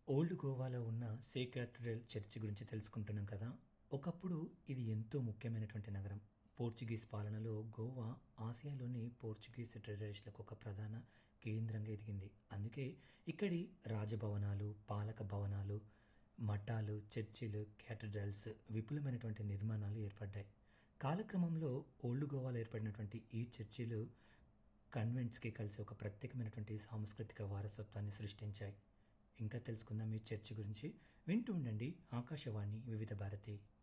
old గోవాలో ఉన్న సేక్రటరల్ church గురించి తెలుసుకుంటున్నాం కదా ఒకప్పుడు ఇది ఎంతో ముఖ్యమైనటువంటి నగరం పోర్చుగీస్ పాలనలో గోవా ఆసియాలోని పోర్చుగీస్ ట్రెడరేషన్లకు ఒక ప్రధాన కేంద్రంగా ఎదిగింది అందుకే ఇక్కడి రాజభవనాలు పాలక భవనాలు మఠాలు చర్చిలు క్యాథడ్రల్స్ విపులమైనటువంటి నిర్మాణాలు ఏర్పడ్డాయి కాలక్రమంలో ఓల్డ్ గోవాలో ఏర్పడినటువంటి ఈ చర్చిలు కన్వెంట్స్కి కలిసి ఒక ప్రత్యేకమైనటువంటి సాంస్కృతిక వారసత్వాన్ని సృష్టించాయి ఇంకా తెలుసుకుందాం ఈ చర్చి గురించి వింటూ ఉండండి ఆకాశవాణి వివిధ భారతి